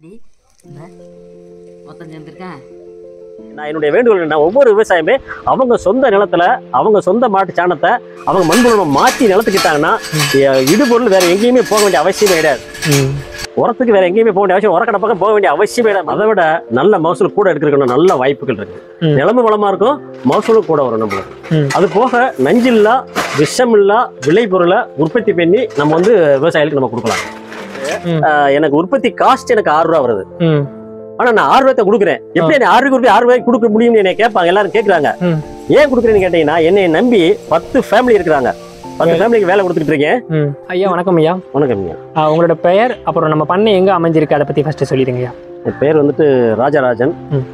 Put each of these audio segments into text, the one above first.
D இந்த மொத்தம் சேர்ந்துருக்கேன் நான் என்னுடைய வேண்டுகோள் என்ன ஒவ்வொரு விவசாயமே அவங்க சொந்த நிலத்துல அவங்க சொந்த மாட்டு சாணத்தை அவங்க மண்புழு மாற்றி நிலத்துக்கிட்டாங்கன்னா எ- இடுபொருள் வேற எங்கேயுமே போக வேண்டிய அவசியமே கிடையாது உரத்துக்கு வேற எங்கேயுமே போக வேண்டிய அவசியம் உரக்கடை பக்கம் போக வேண்டிய அவசியமே கிடையாது அதை விட நல்ல மகசூல் கூட எடுக்கிறதுக்கு நல்ல வாய்ப்புகள் இருக்கு ம். நிலமும் வளமா இருக்கும் மகசூலும் கூட வரும் நம்மளுக்கு ம். அது போக நஞ்சில்லா விஷமில்லா விளைபொருளை உற்பத்தி பண்ணி நம்ம வந்து விவசாயிகளுக்கு நம்ம கொடுக்கலாம் ம். ஆஹ் எனக்கு உற்பத்தி காஸ்ட் எனக்கு ஆறு ரூபா வருது ம் ஆனா நான் ஆறு ரூபாய் கொடுக்குறேன் எப்படி என்ன ஆறு ரூபாய் ஆறு ரூபாய்க்கு கொடுக்க முடியும்னு என்னை கேட்பாங்க எல்லாரும் கேட்கறாங்க ம். ஏன் கொடுக்குறேன்னு கேட்டீங்கன்னா என்னை நம்பி பத்து ஃபேமிலி இருக்கிறாங்க பத்து ஃபேமிலிக்கு வேலை கொடுத்துட்டு இருக்கேன் ம் ஐயா வணக்கம் ஐயா வணக்கம் ஆ, உங்களோட பெயர் அப்புறம் நம்ம பண்ணை எங்க அமைஞ்சிருக்கு அதை பத்தி ஃபர்ஸ்ட் சொல்லிடுங்க ஐயா என் பேர் வந்துட்டு ராஜராஜன் ம்.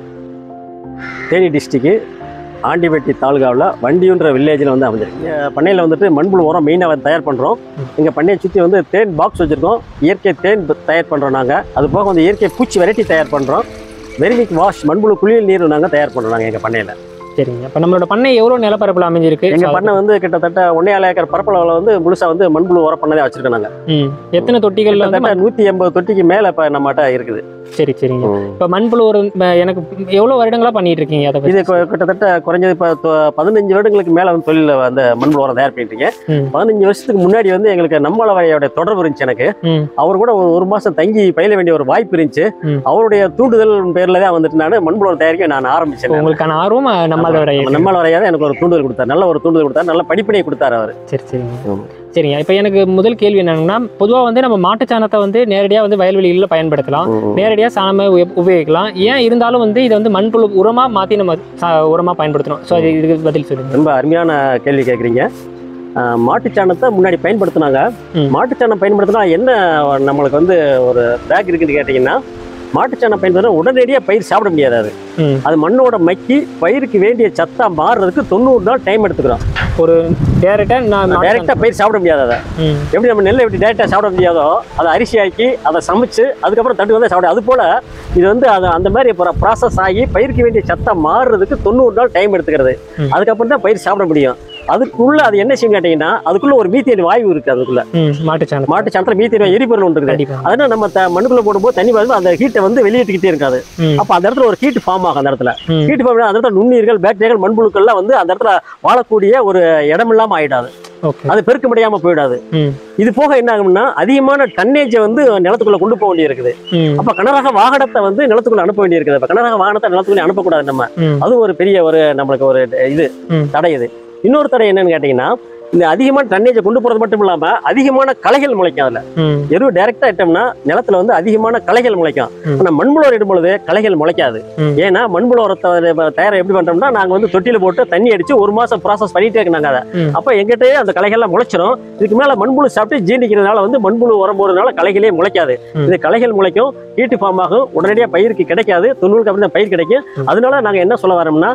தேனி டிஸ்ட்ரிக்ட் ஆண்டிபட்டி தாலுகாவில் வண்டியுன்ற வில்லேஜில் வந்து அமைஞ்சிருக்கு இங்க பண்ணையில் வந்துட்டு மண்புழு உரம் மெயினாக தயார் பண்ணுறோம் ம். எங்கள் பண்ணையை சுற்றி வந்து தேன் பாக்ஸ் வச்சுருக்கோம் இயற்கை தேன் ப- தயார் பண்ணுறோம் நாங்கள் அது போக வந்து இயற்கை பூச்சி வெரைட்டி தயார் பண்ணுறோம் வெரிமிக் வாஷ் மண்புழு குளியல் நீர் நாங்கள் தயார் பண்ணுறோம் நாங்கள் எங்கள் பண்ணையில் சரிங்க அப்ப நம்மளோட பண்ணை எவ்வளவு நிலப்பரப்புல அமைஞ்சிருக்கு எங்கள் பண்ணை வந்து கிட்டத்தட்ட ஒன்னே ஏழு ஏக்கர் பரப்பளவில் வந்து முழுசாக வந்து மண்புழு உரம் பண்ணதே வச்சுருக்கோம் நாங்கள் ம் எத்தனை தொட்டிகள்ல வந்து கிட்டத்தட்ட நூற்றி எண்பது தொட்டிக்கு மேலே இப்போ நம்மகிட்ட இருக்குது சரி சரிங்க இப்ப மண்புழு ஒரு ம- எனக்கு எவ்வளவு வருடங்களா பண்ணிட்டு இருக்கீங்க அதை பத்தி இது கு- கிட்டத்தட்ட குறைஞ்சது இப்போ பதினஞ்சு வருடங்களுக்கு மேலே வந்து தொழிலில் அந்த மண்புழு உரம் தயார் பண்ணிட்டு இருக்கேன் ம். பதினஞ்சு வருஷத்துக்கு முன்னாடி வந்து எங்களுக்கு நம்மளவையோட தொடர்பு இருந்துச்சு எனக்கு ம் அவர் கூட ஒரு ஒரு மாசம் தங்கி பயில வேண்டிய ஒரு வாய்ப்பு இருந்துச்சு ம். அவருடைய தூண்டுதல் பேர்ல தான் வந்துட்டு நான் மண்புழு உரம் தயாரிக்க நான் ஆரம்பிச்சேன் உங்களுக்கான ஆர்வம் நம்மளோட நம்மள வரையாத எனக்கு ஒரு தூண்டுதல் கொடுத்தார் நல்ல ஒரு தூண்டுதல் கொடுத்தார் நல்ல படிப்பினை கொடுத்தாரு அவர் சரி சரிங்க ஆமா. சரிங்க இப்போ எனக்கு முதல் கேள்வி என்னன்னா பொதுவா வந்து நம்ம மாட்டுச் சாணத்தை வந்து நேரடியா வந்து வயல்வெளிகளில் பயன்படுத்தலாம் நேரடியாக சாணமே உப- உபயோகிக்கலாம் ஏன் இருந்தாலும் வந்து இதை வந்து மண்புழு உரமா மாத்தி நம்ம சா- உரமா பயன்படுத்தணும் ஸோ அது இதுக்கு பதில் சொல்லுங்க ரொம்ப அருமையான கேள்வி கேட்குறீங்க மாட்டுச்சாணத்தை முன்னாடி பயன்படுத்தினாங்க ம். மாட்டுச்சாணம் பயன்படுத்தினா என்ன நம்மளுக்கு வந்து ஒரு பேக் இருக்குன்னு கேட்டிங்கன்னா மாட்டுச்சாணம் பயன்படுத்தினா உடனடியாக பயிர் சாப்பிட முடியாது அது ம் அது மண்ணோட மக்கி பயிருக்கு வேண்டிய சத்தா மாறுறதுக்கு தொண்ணூறு நாள் டைம் எடுத்துக்கிறோம் ஒரு டேரெக்டாக நான் மாட்டுச் டைரெக்டாக பயிர் சாப்பிட முடியாது அதை ம் எப்படி நம்ம நெல்லை எப்படி டைரெக்டாக சாப்பிட முடியாதோ அதை அரிசி ஆக்கி அதை சமைச்சு அதுக்கப்புறம் தட்டு வந்து சாப்பிட அது போல் இது வந்து அது அந்த மாதிரி ப்ராசஸ் ஆகி பயிருக்கு வேண்டிய சத்தா மாறுறதுக்கு தொண்ணூறு நாள் டைம் எடுத்துக்கிறது ம். அதுக்கப்புறம் தான் பயிர் சாப்பிட முடியும் அதுக்குள்ள அது என்ன செய்யும் கேட்டீங்கன்னா அதுக்குள்ள ஒரு மீத்தேன் வாயு இருக்கு அதுக்குள்ள ம் மாட்டுச் சாணம் மாட்டு சாணத்துல மீத்தேன் வாயு எரிபொருள் ஒன்று இருக்குது கண்டிப்பா அதனால நம்ம த- மண்ணுக்குள்ள போடும்போது தண்ணி வந்து அந்த ஹீட்டை வந்து வெளியேற்றிக்கிட்டே இருக்காது ம் அப்போ அந்த இடத்துல ஒரு ஹீட் ஃபார்ம் ஆகும் அந்த இடத்துல ம் ஹீட் ஃபார்ம் அந்த இடத்துல நுண்ணுயிர்கள் பாக்டீரியாக்கள் மண்புழுக்கள்லாம் வந்து அந்த இடத்துல வாழக்கூடிய ஒரு இடம் இல்லாம ஆயிடாது ஓகே அது பெருக்க முடியாம போயிடாது ம் இது போக என்ன ஆகும்னா அதிகமான டன்னேஜை வந்து நிலத்துக்குள்ள கொண்டு போக வேண்டியிருக்குது ம் அப்ப கனரக வாகனத்தை வந்து நிலத்துக்குள்ள அனுப்ப வேண்டியிருக்குது அப்ப கனரக வாகனத்தை நிலத்துக்குள்ள அனுப்பக்கூடாது நம்ம ம் அது ஒரு பெரிய ஒரு நம்மளுக்கு ஒரு இது ம். தடை இது இன்னொரு தடை என்னன்னு கேட்டீங்கன்னா இந்த அதிகமான டன்னேஜை கொண்டு போறது மட்டும் இல்லாம அதிகமான களைகள் முளைக்கும் அதுல ம் எருவு டைரக்டா இட்டோம்னா நிலத்துல வந்து அதிகமான களைகள் முளைக்கும் ம். ஆனா மண்புழு உரம் இடும் பொழுது களைகள் முளைக்காது ம். ஏன்னா மண்புழு உரத்தை தயார் எப்படி பண்றோம்னா நாங்க வந்து தொட்டியில போட்டு தண்ணி அடிச்சு ஒரு மாசம் ப்ராசஸ் பண்ணிட்டே இருக்காங்க அதை ம். அப்ப எங்கிட்டயே அந்த களைகள்லாம் முளைச்சிரும் இதுக்கு மேல மண்புழு சாப்பிட்டு ஜீர்ணிக்கிறதுனால வந்து மண்புழு உரம் போறதுனால களைகளே முளைக்காது ம். இது களைகள் முளைக்கும் ஹீட்டு ஃபார்ம் ஆகும் உடனடியாக பயிருக்கு கிடைக்காது தொண்ணூறுக்கு அப்புறம் தான் பயிர் கிடைக்கும் ம். அதனால நாங்க என்ன சொல்ல வரோம்னா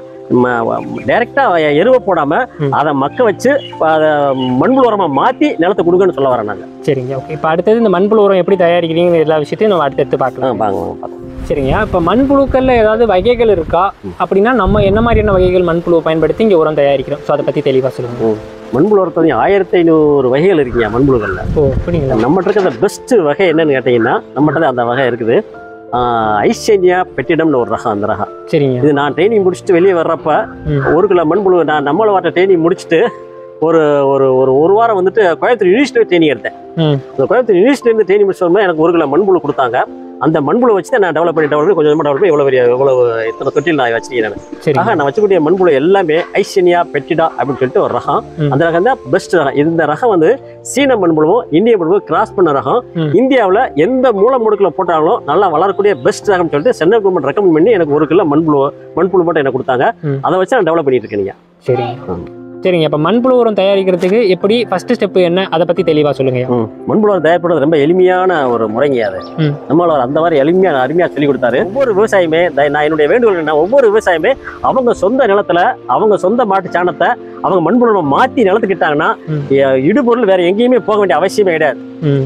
டைரக்டா எருவை போடாம ம். அதை மக்க வச்சு அதை மண்புழு உரமா மாத்தி நிலத்தை கொடுங்கன்னு சொல்ல வரோம் நாங்க சரிங்க ஓகே இப்போ அடுத்தது இந்த மண்புழு உரம் எப்படி தயாரிக்கிறீங்க எல்லா விஷயத்தையும் நம்ம அடுத்தடுத்து ஆ, பார்க்கலாம் வாங்க வாங்க பார்க்கலாம். சரிங்க இப்போ மண்புழுக்கள்ல ஏதாவது வகைகள் இருக்கா அப்படின்னா நம்ம என்ன மாதிரியான வகைகள் மண்புழுவை பயன்படுத்தி இங்கே உரம் தயாரிக்கிறோம் ஸோ அதை பற்றி தெளிவாக சொல்லுங்க மண்புழு உரத்துல ஆயிரத்தி ஐநூறு வகைகள் இருக்குங்க மண்புழுக்கள்ல ஓ அப்படிங்களா நம்மகிட்ட இருக்க அந்த பெஸ்ட் வகை என்னன்னு கேட்டீங்கன்னா நம்மகிட்ட அந்த வகை இருக்குது ஐசேனியா பெட்டிடம்னு ஒரு ரகம் அந்த ரகம் சரிங்க இது நான் ட்ரைனிங் முடிச்சுட்டு வெளியே வர்றப்ப ம் ஒரு கிலோ மண்புழு நான் நம்மள வாட்ட ட்ரைனிங் முடிச்சுட்டு ஒரு ஒரு ஒரு ஒரு வாரம் வந்துட்டு கோயம்புத்தூர் யூனிவர்சிட்டி ட்ரைனிங் எடுத்தேன் ம் இந்த கோயம்புத்தூர் யூனிவர்சிட்டிலேருந்து ட்ரைனிங் முடிச்சு வரும்போது எனக்கு ஒரு கிலோ மண்புழு கொடுத்தாங்க அந்த மண்புழு வச்சு தான் நான் டெவலப் பண்ணி டெவலப் பண்ணி கொஞ்சம் கொஞ்சமாக டெவலப் பண்ணி இவ்வளோ பெரிய இவ்வளோ இத்தனை தொட்டில் நான் வச்சிருக்கேன் நான் சரி ஆக நான் வச்சக்கூடிய மண்புழு எல்லாமே ஐசேனியா பெட்டிடா அப்படின்னு சொல்லிட்டு ஒரு ரகம் ம். அந்த ரகம் தான் பெஸ்ட் ரகம் இந்த ரகம் வந்து சீன மண்புழுவும் இந்திய மண்புழுவும் கிராஸ் பண்ண ரகம் ம். இந்தியாவில் எந்த மூல முடுக்கில் போட்டாலும் நல்லா வளரக்கூடிய பெஸ்ட் ரகம் சொல்லிட்டு சென்ட்ரல் கவர்மெண்ட் ரெக்கமெண்ட் பண்ணி எனக்கு ஒரு கிலோ மண்புழு மண்புழு மட்டும் எனக்கு கொடுத்தாங்க ம். அதை வச்சு நான் டெவலப் பண்ணிட்டு இருக்கேன் நீங்க சரிங்க சரிங்க இப்போ மண்புழு உரம் தயாரிக்கிறதுக்கு எப்படி ஃபர்ஸ்ட் ஸ்டெப் என்ன அதை பற்றி தெளிவாக சொல்லுங்க ம். மண்புழு உரம் தயார் பண்றது ரொம்ப எளிமையான ஒரு முறைங்க அது ம். நம்மள அந்த மாதிரி எளிமையா அருமையா சொல்லி கொடுத்தாரு ஒவ்வொரு விவசாயமே த- நான் என்னுடைய வேண்டுகோள் என்ன ஒவ்வொரு விவசாயமே அவங்க சொந்த நிலத்துல அவங்க சொந்த மாட்டு சாணத்தை அவங்க மண்புழு மாத்தி நிலத்துக்கிட்டாங்கன்னா ம். எ- இடுபொருள் வேற எங்கேயுமே போக வேண்டிய அவசியமே கிடையாது ம்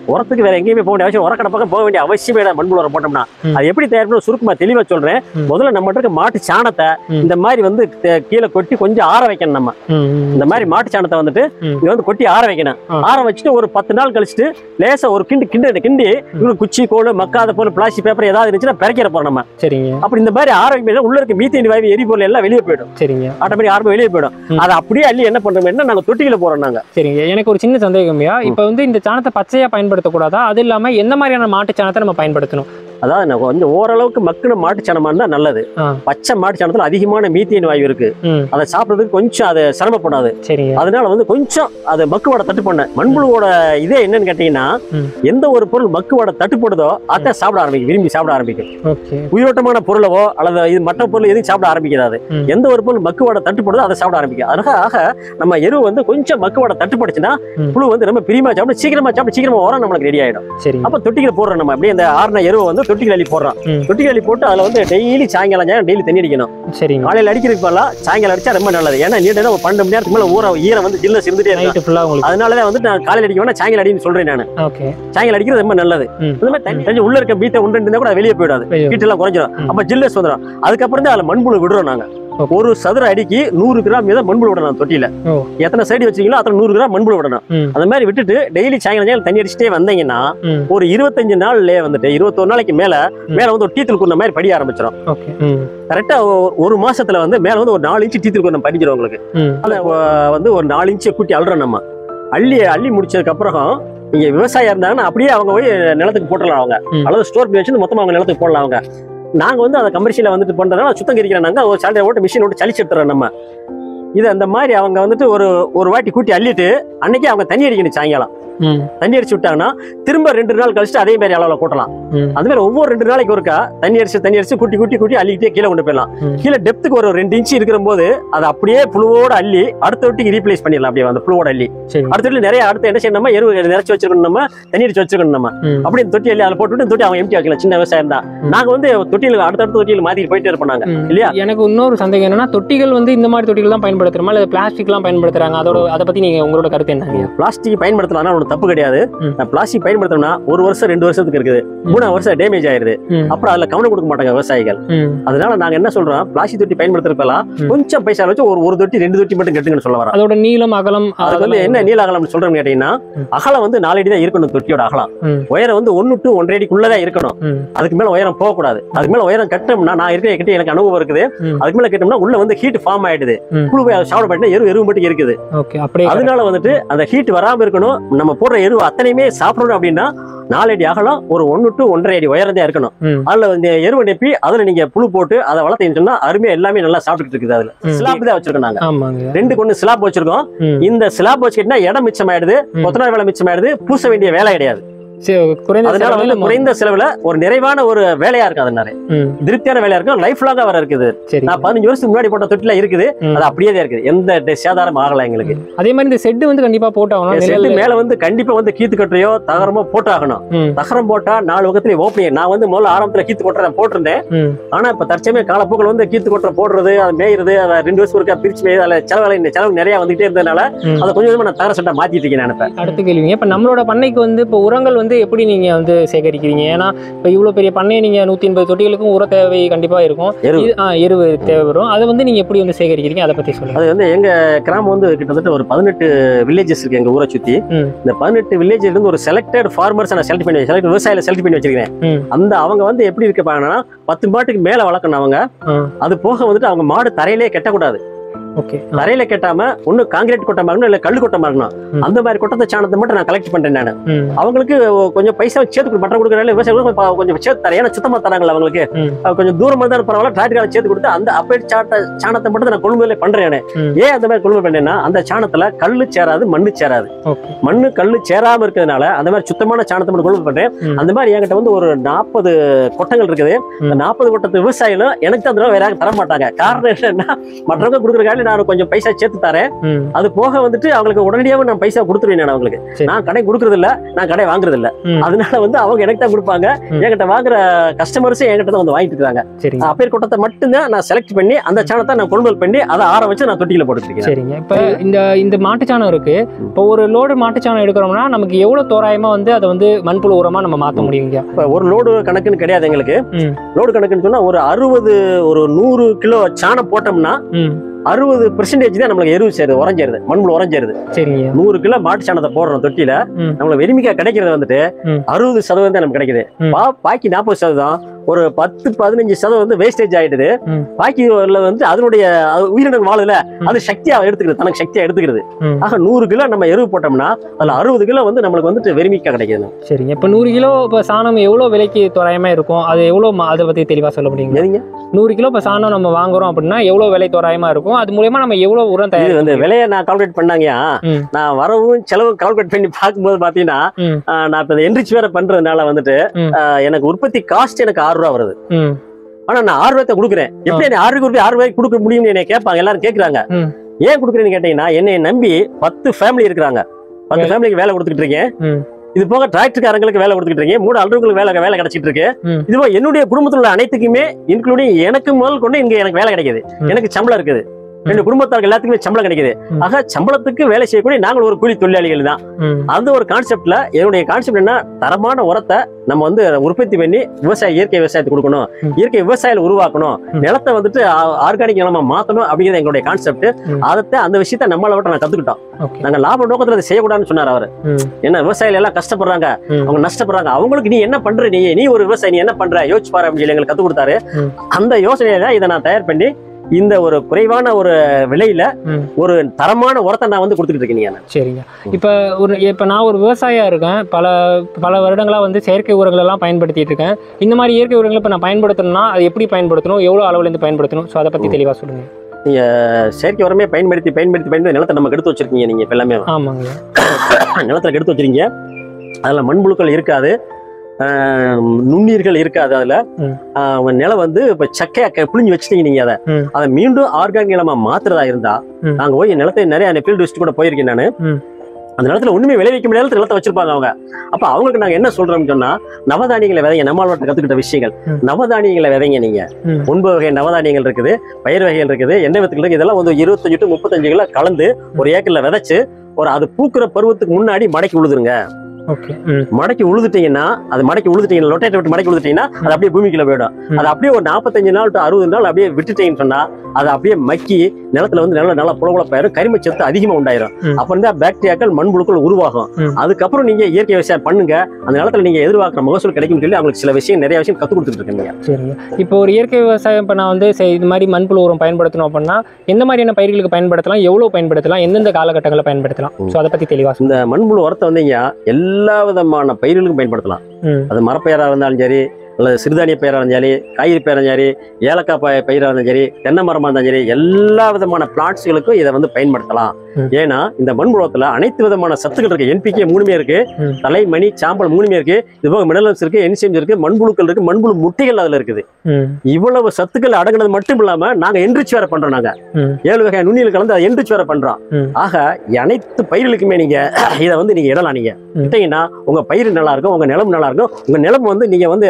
உரத்துக்கு வேற எங்கேயுமே போக வேண்டிய அவசியம் உரக்கடை பக்கம் போக வேண்டிய அவசியமே இல்லை மண்புழு உரம் போட்டோம்னா ம். அது எப்படி தயார் பண்ண சுருக்கமா தெளிவா சொல்றேன் ம். முதல்ல நம்ம இருக்க மாட்டு சாணத்தை ம். இந்த மாதிரி வந்து த- கீழே கொட்டி கொஞ்சம் ஆற வைக்கணும் நம்ம ம், ம். இந்த மாதிரி மாட்டு சாணத்தை வந்துட்டு ம். இங்க வந்து கொட்டி ஆற வைக்கணும் ஆ. ஆற வச்சுட்டு ஒரு பத்து நாள் கழிச்சுட்டு லேசா ஒரு கிண்டு கிண்டு கிண்டி இவங்களுக்கு குச்சி கோல் மக்காத பொருள் பிளாஸ்டிக் பேப்பர் ஏதாவது இருந்துச்சுன்னா பிறக்கிற போறோம் நம்ம சரிங்க அப்படி இந்த மாதிரி ஆற வைக்கும் உள்ள இருக்க மீத்தேன் வாயு எரிபொருள் எல்லாம் வெளியே போயிடும் சரிங்க ஆட்டோமேட்டிக் ஆரம்பம் வெளியே போயிடும் ம். அதை அப்படியே அள்ளி என்ன பண்றோம் என்ன நாங்க தொட்டியில போறோம் நாங்க சரிங்க எனக்கு ஒரு சின்ன சந்தேகம்யா இப்போ வந்து இந்த சாணத்தை பச்சையா பயன்படுத்தக்கூடாதா அது இல்லாம எந்த மாதிரியான மாட்டு சாணத்தை நம்ம பயன்படுத்தணும் அதாவது நான் கொஞ்சம் ஓரளவுக்கு மக்குன மாட்டு சாணமா இருந்தா நல்லது ஆ. பச்சை மாட்டு சாணத்துல அதிகமான மீத்தேன் வாயு இருக்கு ம் அதை சாப்பிடுறதுக்கு கொஞ்சம் அது சிரமப்படாது சரிங்க அதனால வந்து கொஞ்சம் அது மக்குவோட தட்டுப்பண்ண மண்புழுவோட இதே என்னன்னு கேட்டீங்கன்னா ம். எந்த ஒரு பொருள் மக்குவோட தட்டுப்படுதோ அதை சாப்பிட ஆரம்பிக்கும் விரும்பி சாப்பிட ஆரம்பிக்கும் ஓகே உயிரோட்டமான பொருளவோ அல்லது இது மற்ற பொருள் எதுவும் சாப்பிட ஆரம்பிக்காது ம். எந்த ஒரு பொருள் மக்குவோட தட்டுப்படுதோ அதை சாப்பிட ஆரம்பிக்கும் அதனால ஆக நம்ம எருவு வந்து கொஞ்சம் மக்குவோட தட்டுப்படுச்சுன்னா ம். புழு வந்து ரொம்ப பிரியமா சாப்பிட்டு சீக்கிரமா சாப்பிட்டு சீக்கிரமா உரம் நம்மளுக்கு ரெடி ஆயிடும் சரிங்க அப்ப தொட்டிகளை போடுறோம் நம்ம அப்படியே அந்த ஆறுன எருவை வந்து தொட்டிகள் அள்ளி போடுறோம் ம். தொட்டிகள் அள்ளி போட்டு அதுல வந்து டெய்லி சாயங்காலம் சாயங்காலம் டெய்லி தண்ணி அடிக்கணும் சரிங்க காலையில அடிக்கிறதுக்கு பதிலாக சாயங்காலம் அடிச்சா ரொம்ப நல்லது ஏன்னா நீண்ட நேரம் ஒரு பன்னெண்டு மணி நேரத்துக்கு மேல ஊற ஈரம் வந்து ஜில்ல இருந்துட்டே இருக்கும் நைட்டு ஃபுல்லா உங்களுக்கு அதனாலதான் வந்து நான் காலையில அடிக்க வேணா சாயங்காலம் அடின்னு சொல்றேன் நான் ஓகே சாயங்காலம் அடிக்கிறது ரொம்ப நல்லது ம். இந்த மாதிரி தண்ணி தண்ணி உள்ள இருக்க பீத்தை உண்டு இருந்தா கூட அது வெளியே போயிடாது வெளியே. ஹீட் எல்லாம் குறைஞ்சிடும் ம். அப்ப ஜில்லஸ் வந்துடும் அதுக்கப்புறம் தான் அதுல மண்புழு விடுறோம் நாங்க ஓகே. ஒரு சதுர அடிக்கு நூறு கிராம் மீதம் மண்புழு விடணும் தொட்டியில ஓ. எத்தனை சைடு வச்சீங்களோ அத்தனை நூறு கிராம் மண்புழு விடணும் ம். அந்த மாதிரி விட்டுட்டு டெய்லி சாயங்காலம் சாயங்காலம் தண்ணி அடிச்சுட்டே வந்தீங்கன்னா ம் ஒரு இருபத்தஞ்சு நாள்லயே வந்துட்டு இருபத்தொரு நாளைக்கு மேல ம். மேல வந்து ஒரு டீத்தல் குன்ன மாதிரி படிய ஆரம்பிச்சிடும் ஓகே ம் கரெக்டா ஒரு மாசத்துல வந்து மேல வந்து ஒரு நாலு இன்ச்சு டீத்தல் குன்னம் படிஞ்சிடும் உங்களுக்கு ம் அதை அஹ், வந்து ஒரு நாலு இன்ச்சு கூட்டி அள்ளுறோம் நம்ம அள்ளி அள்ளி முடிச்சதுக்கு அப்புறம் நீங்க விவசாயம் இருந்தாங்கன்னா அப்படியே அவங்க போய் நிலத்துக்கு போட்டுடலாம் அவங்க ம். அல்லது ஸ்டோர் பண்ணி வச்சு மொத்தமா அவங்க நிலத்துக்கு போடலாம் அவங்க நாங்க வந்து அதை கமர்ஷியல வந்துட்டு பண்றதுனால சுத்தம் கரிக்கிறாங்க ஒரு சாலையை ஓட்டு மிஷின் ஓட்டு சளிச்சு எடுத்துறோம் நம்ம இது அந்த மாதிரி அவங்க வந்துட்டு ஒரு ஒரு வாட்டி கூட்டி அள்ளிட்டு அன்னைக்கு அவங்க தண்ணி அடிக்கணும் சாயங்காலம் ம் தண்ணி அடிச்சு விட்டாங்கன்னா திரும்ப ரெண்டு நாள் கழிச்சுட்டு அதே மாதிரி அளவுல கூட்டலாம் ம். அந்த மாதிரி ஒவ்வொரு ரெண்டு நாளைக்கு ஒருக்கா தண்ணி அடிச்சு தண்ணி அடிச்சு கூட்டி கூட்டி கூட்டி அள்ளிக்கிட்டே கீழே கொண்டு போயிடலாம் ம். கீழே டெப்த்துக்கு ஒரு ரெண்டு இன்ச்சு இருக்கிற போது அதை அப்படியே புழுவோட அள்ளி அடுத்த வீட்டுக்கு ரீப்ளேஸ் பண்ணிடலாம் அப்படியே அந்த புழுவோட அள்ளி சரி அடுத்த வீட்டுல நிறைய அடுத்து என்ன செய்யணும் நம்ம எருவு நிறைச்சு வச்சிருக்கணும் நம்ம தண்ணி அடிச்சு வச்சிருக்கணும் நம்ம ம் அப்படி இந்த தொட்டி அள்ளி அதில் போட்டுவிட்டு தொட்டி அவங்க எம்டி வைக்கலாம் சின்ன விவசாயம் தான் ம். நாங்க வந்து தொட்டியில் அடுத்தடுத்த தொட்டியில் மாத்திட்டு போயிட்டே இருப்போம் நாங்க ம். இல்லையா? எனக்கு இன்னொரு சந்தேகம் என்னன்னா தொட்டிகள் வந்து இந்த மாதிரி தொட்டிகள் தான் பயன்படுத்துறோமா இல்ல பிளாஸ்டிக்லாம் பயன்படுத்துறாங்க அதோட அதை பத்தி நீங்க உங்களோட கருத்து என்னங்க பிளாஸ்டிக் பயன்படுத்தலாம் ஒன்றும் தப்பு கிடையாது ம். நான் பிளாஸ்டிக் பயன்படுத்தணும்னா ஒரு வருஷம் ரெண்டு வருஷத்துக்கு இருக்குது மூணாவது வருஷம் டேமேஜ் ஆயிருது ம் அப்புறம் அதுல கவனம் கொடுக்க மாட்டாங்க விவசாயிகள் ம் அதனால நாங்க என்ன சொல்றோம் பிளாஸ்டிக் தொட்டி பயன்படுத்துறப்பெல்லாம் ம். கொஞ்சம் பைசா வச்சு ஒரு ஒரு தொட்டி ரெண்டு தொட்டி மட்டும் கட்டுங்கன்னு சொல்ல வரேன் அதோட நீளம் அகலம் அதுக்கு வந்து என்ன நீள அகலம் சொல்றோம்னு கேட்டீங்கன்னா ம். அகலம் வந்து நாலு அடி தான் இருக்கணும் தொட்டியோட அகலம் ம். உயரம் வந்து ஒன்னு டு ஒன்றரை அடிக்குள்ளதான் இருக்கணும் ம் அதுக்கு மேல உயரம் போகக்கூடாது அதுக்கு மேல உயரம் கட்டணும்னா நான் இருக்கிற கிட்ட எனக்கு அனுபவம் இருக்குது ம். அதுக்கு மேல கட்டணும்னா உள்ள வந்து ஹீட் ஃபார்ம் ஆயிடுது ம். புழு போய் அதை சாப்பிட மாட்டேன் எரு எருவு மட்டும் இருக்குது ஓகே அப்படியே அதனால வந்துட்டு அந்த ஹீட் வராம இருக்கணும் நம்ம போடுற எருவு அத்தனையுமே சாப்பிடணும் அப்படின்னா நாலு அடி அகலம் ஒரு ஒன்னு டு ஒன்றரை அடி உயரம் தான் இருக்கணும் ம். அதுல இந்த எருவை நெப்பி அதுல நீங்க புழு போட்டு அதை வளர்த்தீங்கன்னு சொன்னா அருமையா எல்லாமே நல்லா சாப்பிட்டுட்டு இருக்குது அதுல ம். ஸ்லாப் தான் வச்சிருக்கோம் நாங்க ஆமாங்க ரெண்டு கொண்டு ஸ்லாப் வச்சிருக்கோம் ம் இந்த ஸ்லாப் வச்சுக்கிட்டா இடம் மிச்சமாயிடுது ம். கொத்தனார் வேலை மிச்சமாயிடுது பூச வேண்டிய வேலை கிடையாது சரி, குறைந்த அதனால செலவுல வந்து நம்ம- குறைந்த செலவுல ஒரு நிறைவான ஒரு வேலையா இருக்கும் அதனால ம் திருப்தியான வேலையா இருக்கும் லைஃப் லாங்கா வர இருக்குது சரி நான் பதினஞ்சு வருஷத்துக்கு முன்னாடி போட்ட தொட்டில இருக்குது ம். அது அப்படியே தான் இருக்குது எந்த டெ- சேதாரம் ஆகல எங்களுக்கு அதே மாதிரி இந்த செட்டு வந்து கண்டிப்பா போட்டாகணும் என் நிழல் செட்டு மேல வந்து கண்டிப்பா வந்து கீத்து கட்டுறையோ தகரமோ போட்டாகணும் ம் தகரம் போட்டா நாலு பக்கத்துலயும் ஓப்பனிங் நான் வந்து முதல்ல ஆரம்பத்துல கீத்து கொட்டுறேன் போட்டிருந்தேன் ம் ஆனா இப்ப தற்சமயம் காலப்போக்கில் வந்து கீத்து கொட்டுற போடுறது அது மேயிறது அதை ரெண்டு வருஷம் ஒருக்கா பிரிச்சு மேயுது அதுல செலவு செலவு நிறைய வந்துகிட்டே இருந்ததுனால ம். அதை கொஞ்சம் கொஞ்சமா நான் தகர சட்டை மாத்திட்டு இருக்கேன் நான் இப்ப அடுத்த கேள்விங்க இப்போ நம்மளோட பண்ணைக்கு வந்து இப்போ உரங்கள் வந்து எப்படி நீங்க வந்து சேகரிக்கிறீங்க ஏன்னா இப்போ இவ்வளோ பெரிய பண்ணை நீங்க நூற்றி எண்பது தொட்டிகளுக்கும் உர தேவை கண்டிப்பா இருக்கும் எருவு. இது- ஆ எருவு தேவை வரும் அதை வந்து நீங்க எப்படி வந்து சேகரிக்கிறீங்க அதை பத்தி சொல்லுங்க அது வந்து எங்க கிராமம் வந்து கிட்டத்தட்ட ஒரு பதினெட்டு வில்லேஜஸ் இருக்கு எங்க ஊரை சுத்தி ம். இந்த பதினெட்டு வில்லேஜ்ல இருந்து ஒரு செலக்டட் ஃபார்மர்ஸ் நான் செலக்ட் பண்ணி செலக்ட் விவசாயில செலக்ட் பண்ணி வச்சிருக்கேன் ம். அந்த அவங்க வந்து எப்படி இருக்க பாருங்கன்னா பத்து மாட்டுக்கு மேல வளர்க்கணும் அவங்க ஆ. அது போக வந்துட்டு அவங்க மாடு தரையிலே கட்டக்கூடாது ஓகே தரையில கட்டாம ஒண்ணு காங்கிரீட் கொட்டமா இருக்கணும் இல்ல கல்லு கொட்டமா இருக்கணும் ம். அந்த மாதிரி கொட்டத்தை சாணத்தை மட்டும் நான் கலெக்ட் பண்றேன் நான் ம் அவங்களுக்கு கொஞ்சம் பைசா சேர்த்து கொடு- மட்டம் கொடுக்குறாங்க விவசாயிகளுக்கு கொஞ்சம் கொஞ்சம் சேர்த்து தரேன் ஏன்னா சுத்தமா தராங்களா அவங்களுக்கு ம். அது கொஞ்சம் தூரமா தான் பரவாயில்ல டிராக்டர் சேர்த்து கொடுத்து அந்த அப்பேட் சாட்ட சாணத்தை மட்டும் நான் கொள்முதல் பண்றேன் நானு. ம். ஏன் அந்த மாதிரி கொள்முதல் பண்ணேன்னா அந்த சாணத்துல கல்லு சேராது மண்ணு சேராது ஓகே மண்ணு கல்லு சேராம இருக்கிறதுனால அந்த மாதிரி சுத்தமான சாணத்தை மட்டும் கொள்முதல் பண்றேன் ம். அந்த மாதிரி என்கிட்ட வந்து ஒரு நாற்பது கொட்டங்கள் இருக்குது அந்த நாற்பது கொட்டத்து விவசாயிகளும் எனக்கு தான் அந்த தடவை வேற யாரும் தர மாட்டாங்க காரணம் என்னன்னா மற்றவங்க கொடுக்குற காலையில் நான் கொஞ்சம் பைசா சேர்த்து தரேன் ம் அது போக வந்துட்டு அவங்களுக்கு உடனடியாக நான் பைசா கொடுத்துருவேன் நான் அவங்களுக்கு சரி. நான் கடை கொடுக்கறது இல்ல நான் கடை வாங்குறது இல்ல ம். அதனால வந்து அவங்க எனக்கு தான் கொடுப்பாங்க ம். என்கிட்ட வாங்குற கஸ்டமர்ஸ் என்கிட்ட தான் வந்து வாங்கிட்டு இருக்காங்க சரிங்க அப்பேர் கூட்டத்தை மட்டும்தான் நான் செலக்ட் பண்ணி அந்த சாணத்தை நான் கொள்முதல் பண்ணி அதை ஆற வச்சு நான் தொட்டியில போட்டுருக்கேன் சரிங்க இப்போ இந்த இந்த மாட்டுச்சாணம் இருக்கு இப்போ ஒரு லோடு மாட்டுச்சாணம் எடுக்கிறோம்னா நமக்கு எவ்வளவு தோராயமா வந்து அதை வந்து மண்புழு உரமா நம்ம மாத்த முடியுங்க இப்ப ஒரு லோடு கணக்குன்னு கிடையாது எங்களுக்கு ம். லோடு கணக்குன்னு சொன்னா ஒரு அறுபது ஒரு நூறு கிலோ சாணம் போட்டோம்னா ம் அறுபது பெர்சன்டேஜ் தான் நம்மளுக்கு எருவு சேருது உறைஞ்சிருது மண்புழு உறைஞ்சிருது சரிங்க நூறு கிலோ மாட்டு சாணத்தை போடுறோம் தொட்டியில ம். நம்மளுக்கு வெறுமிக்கா கிடைக்கிறது வந்துட்டு ம். அறுபது சதவீதம் தான் நமக்கு கிடைக்குது ம். பா பாக்கி நாற்பது சதவீதம் ஒரு பத்து பதினஞ்சு சதவீதம் வந்து வேஸ்டேஜ் ஆயிடுது ம். பாக்கி உள்ள வந்து அதனுடைய அது உயிரினங்கள் வாழுதுல ம். அது சக்தியா எடுத்துக்கிறது தனக்கு சக்தியா எடுத்துக்கிறது ம். ஆக நூறு கிலோ நம்ம எருவு போட்டோம்னா அதுல அறுபது கிலோ வந்து நம்மளுக்கு வந்துட்டு வெறுமிக்கா கிடைக்குது சரிங்க இப்போ நூறு கிலோ இப்போ சாணம் எவ்வளோ விலைக்கு தோராயமா இருக்கும் அது எவ்வளோ மா- அதை பத்தி தெளிவா சொல்ல முடியுங்க எதுங்க நூறு கிலோ இப்போ சாணம் நம்ம வாங்குறோம் அப்படின்னா எவ்வளோ விலை தோராயமா இருக்கும் அது மூலயமா நம்ம எவ்வளோ உரம் இது தயார் வந்து விலையை நான் கால்குலேட் பண்ணாங்கயா ம். நான் வரவும் செலவும் கால்குலேட் பண்ணி பார்க்கும்போது பாத்தீங்கன்னா ம். ஆஹ், நான் இப்ப என்ரிச் வேற பண்றதுனால வந்துட்டு ம். ஆஹ், எனக்கு உற்பத்தி காஸ்ட் எனக்கு ஆறு ரூபா வருது ம் ஆனா நான் ஆறு ரூபாய்த்த கொடுக்குறேன் எப்படி எனக்கு ஆறு ரூபாய் ஆறு ரூபாய்க்கு கொடுக்க முடியும்னு என்னை கேட்பாங்க எல்லாரும் கேட்கறாங்க ம். ஏன் கொடுக்குறேன்னு கேட்டீங்கன்னா என்னை நம்பி பத்து ஃபேமிலி இருக்கிறாங்க பத்து சரி. ஃபேமிலிக்கு வேலை கொடுத்துட்டு இருக்கேன் ம். இது போக டிராக்டர்காரங்களுக்கு வேலை கொடுத்துட்டு இருக்கேன் மூணு அலுவலங்களுக்கு வேலை வேலை கிடைச்சிட்டு இருக்கு ம். இது போக என்னுடைய குடும்பத்தில் உள்ள அனைத்துக்குமே இன்க்ளூடிங் எனக்கு முதல் கொண்டு இங்க எனக்கு வேலை கிடைக்குது ம். எனக்கு சம்பளம் இருக்குது ரெண்டு குடும்பத்தாருக்கு எல்லாத்துக்குமே சம்பளம் கிடைக்குது ம். ஆக சம்பளத்துக்கு வேலை செய்யக்கூடிய நாங்கள் ஒரு கூலி தொழிலாளிகள் தான் ம் அந்த ஒரு கான்செப்ட்ல என்னுடைய கான்செப்ட் என்ன தரமான உரத்தை நம்ம வந்து உற்பத்தி பண்ணி விவசாய இயற்கை விவசாயத்தை கொடுக்கணும் ம். இயற்கை விவசாயில உருவாக்கணும் ம். நிலத்தை வந்துட்டு ஆர்கானிக் நிலமா மாத்தணும் அப்படிங்கிறது எங்களுடைய கான்செப்ட் ம். அதை அந்த விஷயத்த நம்மளை விட்டு நான் கத்துக்கிட்டோம் ஓகே நாங்க லாப நோக்கத்துல அதை செய்யக்கூடாதுன்னு சொன்னார் அவர் ம் என்ன விவசாயிகள் எல்லாம் கஷ்டப்படுறாங்க ம். அவங்க நஷ்டப்படுறாங்க அவங்களுக்கு நீ என்ன பண்ற நீ நீ ஒரு விவசாயி நீ என்ன பண்ற யோசிச்சு பாரு அப்படின்னு சொல்லி எங்களுக்கு கத்து கொடுத்தாரு ம். அந்த யோசனையை தான் இதை நான் தயார் பண்ணி இந்த ஒரு குறைவான ஒரு விலையில ம். ஒரு தரமான உரத்தை நான் வந்து கொடுத்துட்டு இருக்கேன் நான். சரிங்க இப்போ ஒரு இப்போ நான் ஒரு விவசாயியா இருக்கேன் பல பல வருடங்களா வந்து செயற்கை உரங்கள் எல்லாம் பயன்படுத்திட்டு இருக்கேன் இந்த மாதிரி இயற்கை உரங்களை இப்போ நான் பயன்படுத்தணும்னா அது எப்படி பயன்படுத்தணும் எவ்வளோ அளவுலேருந்து பயன்படுத்தணும் ஸோ அதை பற்றி தெளிவாக சொல்லுங்க செயற்கை உரமே பயன்படுத்தி பயன்படுத்தி பயன்படுத்தி நிலத்தை நமக்கு எடுத்து வச்சிருக்கீங்க நீங்க இப்ப எல்லாமே ஆமாங்க நிலத்துல எடுத்து வச்சிருக்கீங்க அதுல மண்புழுக்கள் இருக்காது ஆஹ் நுண்ணீர்கள் இருக்காது அதுல ம். ஆஹ் உங்க நிலம் வந்து இப்ப சக்கையா க- புழிஞ்சு வச்சுட்டீங்க நீங்க அதை ம். அதை மீண்டும் ஆர்கானிக் நிலமா மாத்துறதா இருந்தா ம். நாங்க போய் நிலத்தை நிறைய ஃபீல்டு விசிட் கூட போயிருக்கேன் நானு ம். அந்த நிலத்துல ஒண்ணுமே விளைவிக்க முடியாத நிலத்தை வச்சிருப்பாங்க அவங்க அப்ப அவங்களுக்கு நாங்க என்ன சொல்றோம்னு சொன்னா நவதானியங்களை விதைங்க நம்மளோட கத்துக்கிட்ட விஷயங்கள் ம். நவதானியங்களை விதைங்க நீங்க ம். ஒன்பது வகை நவதானியங்கள் இருக்குது பயிர் வகைகள் இருக்குது எண்ணெய் வித்துக்கள் இருக்குது இதெல்லாம் வந்து இருபத்தஞ்சு டு முப்பத்தஞ்சு கிலோ கலந்து ஒரு ஏக்கர்ல விதைச்சு ஒரு அது பூக்குற பருவத்துக்கு முன்னாடி மடக்கி உழுதுருங்க ஓகே ம் மடக்கி உழுதுட்டீங்கன்னா அது மடக்கி உழுதுட்டீங்கன்னா லொட்டேட் விட்டு மடக்கி உழுதுட்டீங்கன்னா அது அப்படியே பூமிக்குள்ள போயிடும் ம். அது அப்படியே ஒரு நாற்பத்தஞ்சு நாள் டு அறுபது நாள் அப்படியே விட்டுட்டீங்கன்னு சொன்னா அது அப்படியே மக்கி நிலத்துல வந்து நல்ல நல்லா புலகுலப்பாயிரும் கரிமச்சத்து அதிகமா உண்டாயிரும் ம். அப்ப இருந்தா பாக்டீரியாக்கள் மண்புழுக்கள் உருவாகும் ம். அதுக்கப்புறம் நீங்க இயற்கை விவசாயம் பண்ணுங்க அந்த நிலத்துல நீங்க எதிர்பார்க்குற மகசூல் கிடைக்கும் சொல்லி அவங்களுக்கு சில விஷயம் நிறைய விஷயம் கத்து கொடுத்துட்டு இருக்கீங்க சரிங்க இப்போ ஒரு இயற்கை விவசாயம் இப்போ நான் வந்து சரி, இது மாதிரி மண்புழு உரம் பயன்படுத்தணும் அப்படின்னா எந்த மாதிரியான பயிர்களுக்கு பயன்படுத்தலாம் எவ்வளோ பயன்படுத்தலாம் எந்தெந்த காலகட்டங்களில் பயன்படுத்தலாம் ஸோ அதை பற்றி தெளிவாக இந்த மண்புழு உரத்தை வந்தீங்க எல்லா விதமான பயிர்களுக்கும் பயன்படுத்தலாம் ம் அது மரப்பயிராக இருந்தாலும் சரி அல்லது சிறுதானிய பயிராக இருந்தாலும் சரி காய்கறி பயிராக இருந்தாலும் சரி ஏலக்காய் ப பயிராக இருந்தாலும் சரி தென்னை மரமாக இருந்தாலும் சரி எல்லா விதமான பிளான்ட்ஸ்களுக்கும் இதை வந்து பயன்படுத்தலாம் ம். ஏன்னா இந்த மண்புழத்துல அனைத்து விதமான சத்துக்கள் இருக்கு என்பிகே மூணுமே இருக்கு ம். தலை மணி சாம்பல் மூணுமே இருக்கு இது போக மினரல்ஸ் இருக்கு என்சைம்ஸ் இருக்கு மண்புழுக்கள் இருக்கு மண்புழு முட்டைகள் அதுல இருக்குது ம் இவ்வளவு சத்துக்கள் அடங்குனது மட்டும் இல்லாம நாங்க என்ரிச் வேற பண்றோம் நாங்க ம். ஏழு வகை நுண்ணியில் கலந்து அதை என்ரிச் வேற பண்றோம் ம். ஆக அனைத்து பயிர்களுக்குமே நீங்க இதை வந்து நீங்க இடலாம் நீங்க ம். விட்டீங்கன்னா உங்க பயிர் நல்லா இருக்கும் உங்க நிலம் நல்லா இருக்கும் உங்க நிலம் வந்து நீங்க வந்து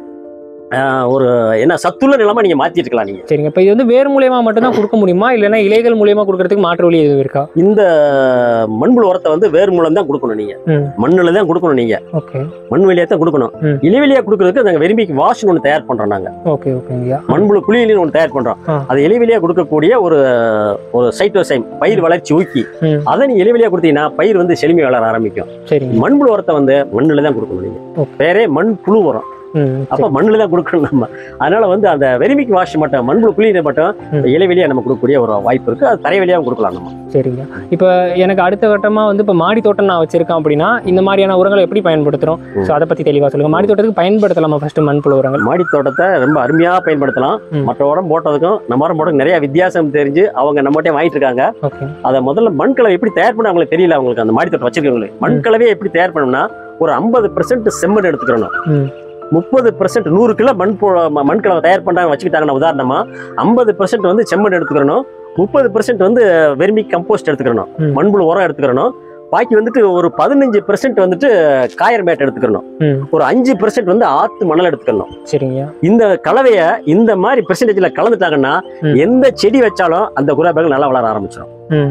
ஆஹ், ஒரு என்ன சத்துள்ள நிலமா நீங்க மாத்திட்டு இருக்கலாம் நீங்க சரிங்க இப்போ இது வந்து வேர் மூலியமா மட்டும்தான் கொடுக்க முடியுமா இல்லைன்னா இலைகள் மூலியமா கொடுக்கறதுக்கு மாற்று வழி எதுவும் இருக்கா இந்த மண்புழு உரத்தை வந்து வேர் மூலம் தான் கொடுக்கணும் நீங்க ம். மண்ணுல தான் கொடுக்கணும் நீங்க ஓகே மண் வழியா தான் கொடுக்கணும் ம். இலைவெளியா கொடுக்கறதுக்கு நாங்க விரும்பி வாஷ்னு ஒன்று தயார் பண்றோம் நாங்க ஓகே ஓகேங்கய்யா மண்புழு குழியிலின்னு ஒன்று தயார் பண்றோம் ஆ. அது இலைவெளியா கொடுக்கக்கூடிய ஒரு ஒரு சைட்டோசைம் பயிர் வளர்ச்சி ஊக்கி ம் அதை நீ இலைவெளியா கொடுத்தீங்கன்னா பயிர் வந்து செழுமை வளர ஆரம்பிக்கும் சரிங்க மண்புழு உரத்தை வந்து மண்ணுல தான் கொடுக்கணும் நீங்க ஓகே. பேரே மண் புழு உரம் ம் அப்ப மண்ணுல தான் கொடுக்கணும் நம்ம அதனால வந்து அந்த வெறுமிக்கு வாஷ் மட்டும் மண்புழு குழியில மட்டும் ம். இலைவெளியா நம்ம கொடுக்கக்கூடிய ஒரு வாய்ப்பு இருக்கு அது தரைவெளியாவும் கொடுக்கலாம் நம்ம சரிங்க இப்போ எனக்கு அடுத்த கட்டமாக வந்து இப்போ மாடி தோட்டம் நான் வச்சிருக்கேன் அப்படின்னா இந்த மாதிரியான உரங்களை எப்படி பயன்படுத்துகிறோம் ஸோ அதை பற்றி தெளிவாக சொல்லுங்கள் மாடி தோட்டத்துக்கு பயன்படுத்தலாமா ஃபஸ்ட்டு மண்புழு உரங்கள் மாடி தோட்டத்தை ரொம்ப அருமையா பயன்படுத்தலாம் ம். மற்ற உரம் போட்டதுக்கும் நம்ம உரம் போட்டதுக்கும் நிறைய வித்தியாசம் தெரிஞ்சு அவங்க நம்மகிட்ட வாங்கிட்டு இருக்காங்க ஓகே அதை முதல்ல மண் கலவை எப்படி தயார் பண்ண அவங்களுக்கு தெரியல அவங்களுக்கு அந்த மாடி தோட்டம் வச்சிருக்கவங்களுக்கு மண் கலவையை எப்படி தயார் பண்ணணும்னா ஒரு ஐம்பது பெர்சென்ட் செம்மண் எடுத்துக்கணும் ம் முப்பது பெர்சென்ட் நூறு கிலோ மண் போ- ம- மண் கலவை தயார் பண்றாங்க வச்சுக்கிட்டாங்கன்னா உதாரணமா ஐம்பது பெர்சென்ட் வந்து செம்மண் எடுத்துக்கணும் முப்பது பெர்சென்ட் வந்து வெர்மி கம்போஸ்ட் எடுத்துக்கிறணும் ம். மண்புழு உரம் எடுத்துக்கிறணும் பாக்கி வந்துட்டு ஒரு பதினஞ்சு பெர்சென்ட் வந்துட்டு காயர் மேட் எடுத்துக்கிறணும் ம் ஒரு அஞ்சு பெர்சென்ட் வந்து ஆத்து மணல் எடுத்துக்கணும் சரிங்க இந்த கலவைய இந்த மாதிரி பெர்சன்டேஜ்ல கலந்துட்டாங்கன்னா ம். எந்த செடி வச்சாலும் அந்த குரா பேக் நல்லா வளர ஆரம்பிச்சிடும் ம்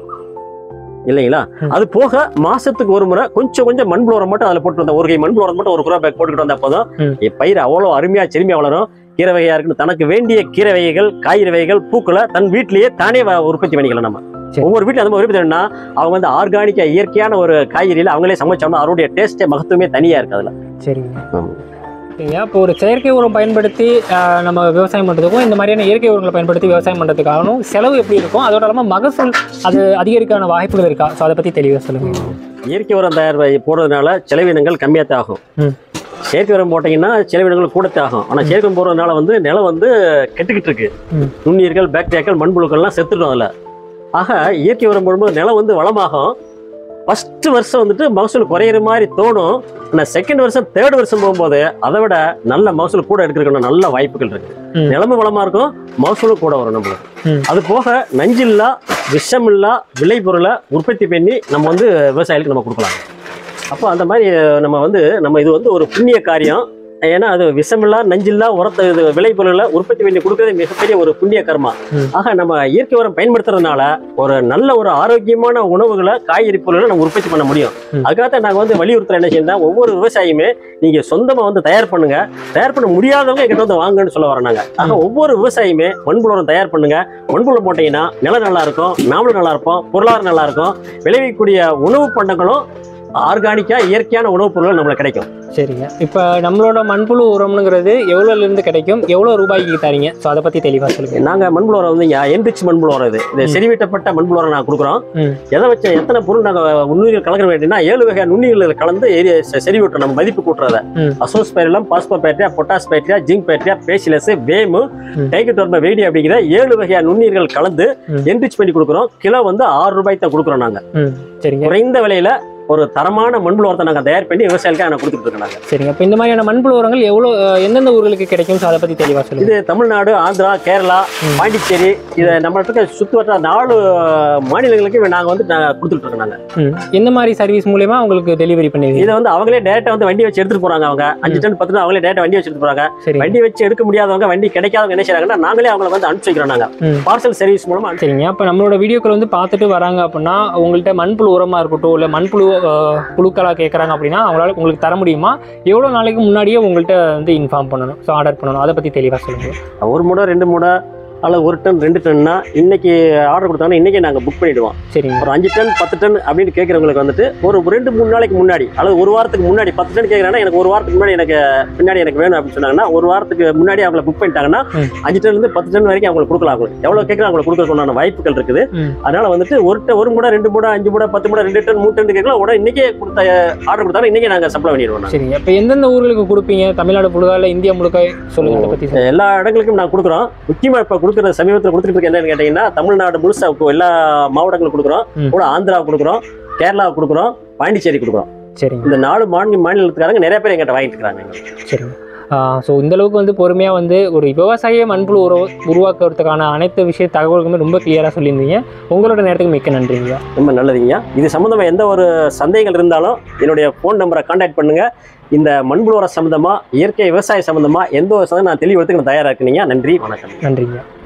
இல்லைங்களா ம். அது போக மாசத்துக்கு ஒரு முறை கொஞ்சம் கொஞ்சம் மண்புழு உரம் மட்டும் அதில் போட்டு வந்தா ஒரு கை மண்புழு உரம் மட்டும் ஒரு குரா பேக் போட்டுக்கிட்டு வந்தா போதும் ம். என் பயிர் அவ்வளோ அருமையா செருமையா வளரும் கீரை வகையா இருக்குன்னு தனக்கு வேண்டிய கீரை வகைகள் காய்கறி வகைகள் பூக்களை தன் வீட்டிலேயே தானே வ- உற்பத்தி பண்ணிக்கலாம் நம்ம சரி. ஒவ்வொரு வீட்டில் அந்த மாதிரி உற்பத்தி பண்ணா அவங்க வந்து ஆர்கானிக்கா இயற்கையான ஒரு காய்கறியில அவங்களே சமைச்சோம்னா அவருடைய டேஸ்டே மகத்துவமே தனியா இருக்கு அதுல சரிங்க ஆமா. சரிங்க இப்போ ஒரு செயற்கை உரம் பயன்படுத்தி ஆஹ், நம்ம விவசாயம் பண்ணுறதுக்கும் இந்த மாதிரியான இயற்கை உரங்களை பயன்படுத்தி விவசாயம் பண்ணுறதுக்காகவும் செலவு எப்படி இருக்கும் அதோட இல்லாமல் மகசூல் அது அதிகரிக்கான வாய்ப்புகள் இருக்கா ஸோ அதை பற்றி தெளிவாக சொல்லுங்கள் இயற்கை உரம் தயார் பண்ணி போடுறதுனால செலவினங்கள் கம்மியாக ஆகும் ம். செயற்கை உரம் போட்டீங்கன்னா செலவினங்கள் கூடத்தே ஆகும் ஆனால் செயற்கை உரம் போடுறதுனால வந்து நிலம் வந்து கெட்டுக்கிட்டு இருக்கு ம். நுண்ணுயிர்கள் பாக்டீரியாக்கள் மண்புழுக்கள்லாம் செத்துடும் அதில் ஆக இயற்கை உரம் போடும்போது நிலம் வந்து வளமாகும் ஃபர்ஸ்ட் வருஷம் வந்துட்டு மகசூல் குறையிற மாதிரி தோணும் ஆனால் செகண்ட் வருஷம் தேர்ட் வருஷம் போகும்போது அதை விட நல்ல மகசூல் கூட எடுக்கிறதுக்கான நல்ல வாய்ப்புகள் இருக்கு ம். நிலமும் வளமா இருக்கும் மகசூலும் கூட வரும் நம்மளுக்கு ம். அது போக நஞ்சில்லா விஷமில்லா விளைபொருளை உற்பத்தி பண்ணி நம்ம வந்து விவசாயிகளுக்கு நம்ம கொடுக்கலாம் அப்போ அந்த மாதிரி நம்ம வந்து நம்ம இது வந்து ஒரு புண்ணிய காரியம் ஏன்னா அது விஷமில்லா நஞ்சில்லா உரத்தை இது விளைபொருளை உற்பத்தி பண்ணி கொடுக்கறது மிகப்பெரிய ஒரு புண்ணிய கர்மா ம். ஆக நம்ம இயற்கை உரம் பயன்படுத்துறதுனால ஒரு நல்ல ஒரு ஆரோக்கியமான உணவுகளை காய்கறி பொருளை நம்ம உற்பத்தி பண்ண முடியும் ம். அதுக்காக நாங்கள் வந்து வலியுறுத்துற என்ன செய்யணும் ஒவ்வொரு விவசாயியுமே நீங்க சொந்தமா வந்து தயார் பண்ணுங்க தயார் பண்ண முடியாதவங்க எங்கிட்ட வந்து வாங்கன்னு சொல்ல வராங்க ஆக ஒவ்வொரு விவசாயியுமே மண்புழு உரம் தயார் பண்ணுங்க மண்புழு போட்டீங்கன்னா நிலம் நல்லா இருக்கும் நாமளும் நல்லா இருப்போம் பொருளாதாரம் நல்லா இருக்கும் விளைவிக்கக்கூடிய உணவு பண்டங்களும் ஆர்கானிக்கா இயற்கையான உணவுப் பொருட்கள் நம்மளுக்கு கிடைக்கும் சரிங்க இப்போ நம்மளோட மண்புழு உரம்னுங்கிறது எவ்வளோலேருந்து கிடைக்கும் எவ்வளோ ரூபாய்க்கு தரீங்க ஸோ அதை பற்றி தெளிவாக சொல்லுங்கள் நாங்க மண்புழு உரம் வந்து என்ரிச் மண்புழு உரம் இது இது ம். செறிவிட்டப்பட்ட மண்புழு உரம் நாங்கள் கொடுக்குறோம் ம். எதை வச்ச எத்தனை பொருள் நாங்க நுண்ணுயிர்கள் கலக்கிற வேண்டியனா ஏழு வகை நுண்ணுயிர்கள் கலந்து எரி செ- செறிவிட்டோம் நம்ம மதிப்பு கூட்டுறத ம். Azospirillum phospho bacteria potash bacteria zinc bacteria bacillus வேமு ம். டைகட்டோர்ம வேடி அப்படிங்கிற ஏழு வகையான நுண்ணுயிர்கள் கலந்து ம். என்ரிச் பண்ணி கொடுக்குறோம் கிலோ வந்து ஆறு ரூபாய்க்கு தான் கொடுக்குறோம் நாங்க ம் சரிங்க குறைந்த விலையில ஒரு தரமான மண்புழு உரத்தை நாங்க தயார் பண்ணி விவசாயிகளுக்கு நாங்கள் கொடுத்துட்டு இருக்கோம் நாங்க சரிங்க இப்போ இந்த மாதிரியான மண்புழு உரங்கள் எவ்வளோ அஹ், எந்தெந்த ஊர்களுக்கு கிடைக்கும் ஸோ அதை பற்றி தெளிவாக சொல்லுங்கள் இது தமிழ்நாடு ஆந்திரா கேரளா ம். பாண்டிச்சேரி இதை நம்ம இருக்க சுற்றுவட்டார நாலு மாநிலங்களுக்கு நாங்க வந்து நாங்க கொடுத்துட்டு இருக்கோம் நாங்க ம் எந்த மாதிரி சர்வீஸ் மூலயமா உங்களுக்கு டெலிவரி பண்ணுவீங்க இதை வந்து அவங்களே டேரக்டா வந்து வண்டி வச்சு எடுத்துட்டு போறாங்க அவங்க அஞ்சு டன் பத்து டன் அவங்களே டேரக்டா வண்டி வச்சு எடுத்து போறாங்க சரி வண்டி வச்சு எடுக்க முடியாதவங்க வண்டி கிடைக்காதவங்க என்ன செய்றாங்கன்னா நாங்களே அவங்களை வந்து அனுப்பிச்சு வைக்கிறோம் நாங்க ம். பார்சல் சர்வீஸ் மூலமா அனுப்பிச்சு சரிங்க அப்போ நம்மளோட வீடியோக்கள் வந்து பார்த்துட்டு வராங்க அப்படின்னா உங்கள்கிட்ட மண்புழு உரமாக இருக்கட்டும் இல்லை மண்புழு அஹ், புழுக்களாக கேட்குறாங்க அப்படின்னா அவங்களால உங்களுக்கு தர முடியுமா எவ்வளோ நாளைக்கு முன்னாடியே உங்கள்கிட்ட வந்து இன்ஃபார்ம் பண்ணணும் ஸோ ஆர்டர் பண்ணணும் அதை பற்றி தெளிவாக சொல்லுங்கள் ஒரு மூடை ரெண்டு மூடை அல்லது ஒரு டன் ரெண்டு டன்னா இன்னைக்கு ஆர்டர் கொடுத்தாங்கன்னா இன்னைக்கே நாங்க புக் பண்ணிடுவோம் சரிங்க ஒரு அஞ்சு டன் பத்து டன் அப்படின்னு கேட்கறவங்களுக்கு வந்துட்டு ஒரு ரெண்டு மூணு நாளைக்கு முன்னாடி அல்லது ஒரு வாரத்துக்கு முன்னாடி பத்து டன் கேட்கறாங்கன்னா எனக்கு ஒரு வாரத்துக்கு முன்னாடி எனக்கு பின்னாடி எனக்கு வேணும் அப்படின்னு சொன்னாங்கன்னா ஒரு வாரத்துக்கு முன்னாடி அவங்கள புக் பண்ணிட்டாங்கன்னா ம். அஞ்சு டன் இருந்து பத்து டன் வரைக்கும் அவங்களுக்கு கொடுக்கலாம் அவங்களுக்கு எவ்வளவு கேட்கலாம் அவங்களுக்கு கொடுக்கறதுக்கான வாய்ப்புகள் இருக்குது ம். அதனால வந்துட்டு ஒரு ட- ஒரு மூடை ரெண்டு மூடை அஞ்சு மூடை பத்து மூடை ரெண்டு டன் மூணு டன் கேட்கலாம் உடனே இன்னைக்கே கொடுத்த ஆர்டர் கொடுத்தாலும் இன்னைக்கே நாங்க சப்ளை பண்ணிடுவோம் நாங்க. சரிங்க இப்போ எந்தெந்த ஊர்களுக்கு கொடுப்பீங்க தமிழ்நாடு முழுக்கா இல்லை இந்தியா முழுக்க சொல்லுங்கள் அதை பற்றி எல்லா இடங்களுக்கும் நான் கொடுக்குறோம் முக்கியமா இப்ப கொடுக்குற சமீபத்தில் கொடுத்துட்டு இருக்க என்னன்னு கேட்டீங்கன்னா தமிழ்நாடு முழுசா கு- எல்லா மாவட்டங்களுக்கும் கொடுக்குறோம் ம். கூட ஆந்திரா கொடுக்குறோம் கேரளா கொடுக்குறோம் பாண்டிச்சேரி கொடுக்குறோம் சரிங்க இந்த நாலு மாநில மாநிலத்துக்காரங்க நிறைய பேர் எங்கிட்ட வாங்கிட்டு இருக்காங்க சரிங்க ஸோ இந்த அளவுக்கு வந்து பொறுமையாக வந்து ஒரு விவசாய மண்புழு உர உருவாக்குறதுக்கான அனைத்து விஷய தகவல்களுமே ரொம்ப கிளியராக சொல்லியிருந்தீங்க உங்களோட நேரத்துக்கு மிக்க நன்றிங்க ரொம்ப நல்லதுங்க இது சம்மந்தமா எந்த ஒரு சந்தேகங்கள் இருந்தாலும் என்னுடைய ஃபோன் நம்பரை கான்டாக்ட் பண்ணுங்க இந்த மண்புழு உரம் சம்மந்தமா இயற்கை விவசாய சம்மந்தமா எந்த ஒரு சந்தேகம் நான் தெளிவெடுத்துக்கு நான் தயாரா இருக்கீங்க நன்றி வணக்கம் நன்றிங்க